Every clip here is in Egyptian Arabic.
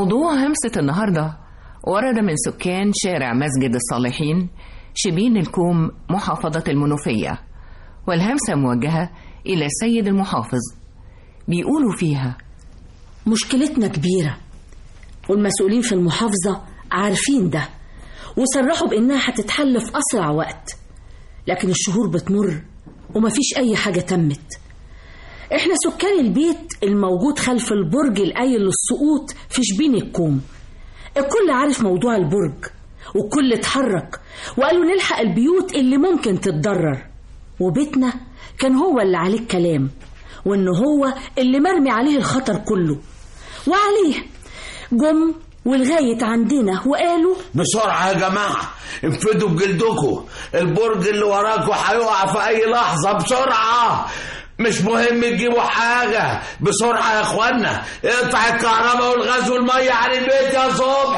موضوع همسة النهاردة ورد من سكان شارع مسجد الصالحين شبين الكوم محافظة المنوفية والهمسة موجهة إلى السيد المحافظ بيقولوا فيها مشكلتنا كبيرة والمسؤولين في المحافظة عارفين ده وصرحوا بإنها هتتحل في أسرع وقت لكن الشهور بتمر ومفيش أي حاجة تمت إحنا سكان البيت الموجود خلف البرج القايل للسقوط في شبين الكوم الكل عارف موضوع البرج والكل اتحرك وقالوا نلحق البيوت اللي ممكن تتضرر وبيتنا كان هو اللي عليه الكلام وإن هو اللي مرمي عليه الخطر كله وعليه جم ولغاية عندنا وقالوا بسرعة يا جماعة انفدوا بجلدكم البرج اللي وراكم هيقع في أي لحظة بسرعة مش مهم تجيبوا حاجة بسرعة يا اخوانا اقطع الكهرباء والغاز والمية عن البيت يا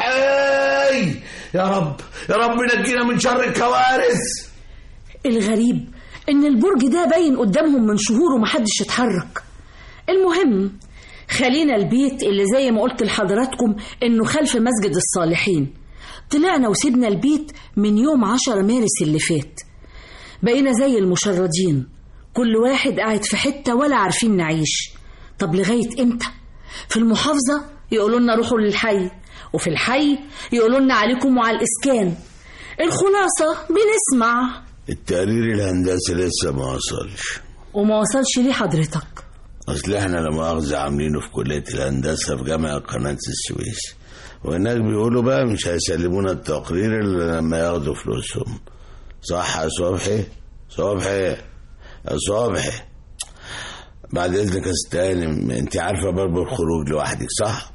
صبحي يا رب يا رب نجينا من شر الكوارث الغريب إن البرج ده باين قدامهم من شهور ومحدش اتحرك المهم خلينا البيت اللي زي ما قلت لحضراتكم إنه خلف مسجد الصالحين طلعنا وسيبنا البيت من يوم عشرة مارس اللي فات بقينا زي المشردين كل واحد قاعد في حتة ولا عارفين نعيش طب لغاية امتى في المحافظة يقولوا لنا روحوا للحي وفي الحي يقولوا لنا عليكم وعلى الإسكان الخلاصة بنسمع التقرير الهندسي لسه ما وصلش وما وصلش ليه حضرتك اصل احنا لا مؤاخذة عاملينه في كلية الهندسة في جامعة قناة السويس وهناك بيقولوا بقى مش هيسلمونا التقرير الا لما ياخدوا فلوسهم صح يا صبحي صبحي يا صبحي بعد اذنك يا ست هانم انت عارفه برضه الخروج لوحدك صح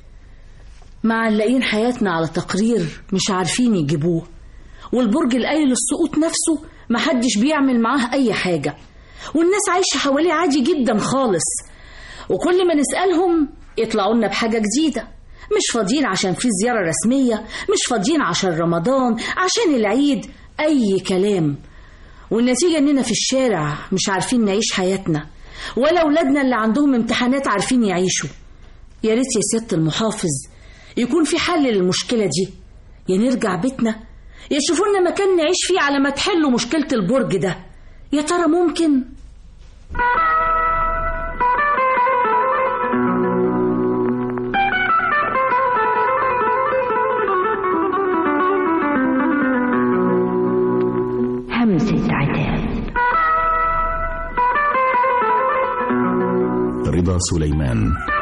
معلقين حياتنا على تقرير مش عارفين يجيبوه والبرج القايل السقوط نفسه محدش بيعمل معاه أي حاجة والناس عايشة حواليه عادي جدا خالص وكل ما نسألهم يطلعوا لنا بحاجة جديدة مش فاضيين عشان في زيارة رسمية مش فاضيين عشان رمضان عشان العيد أي كلام والنتيجة إننا في الشارع مش عارفين نعيش حياتنا ولا أولادنا اللي عندهم امتحانات عارفين يعيشوا يا ريت يا سيادة المحافظ يكون في حل للمشكلة دي يا نرجع بيتنا يا شوفوا لنا مكان نعيش فيه على ما تحلوا مشكلة البرج ده يا ترى ممكن همسة عتاب رضا سليمان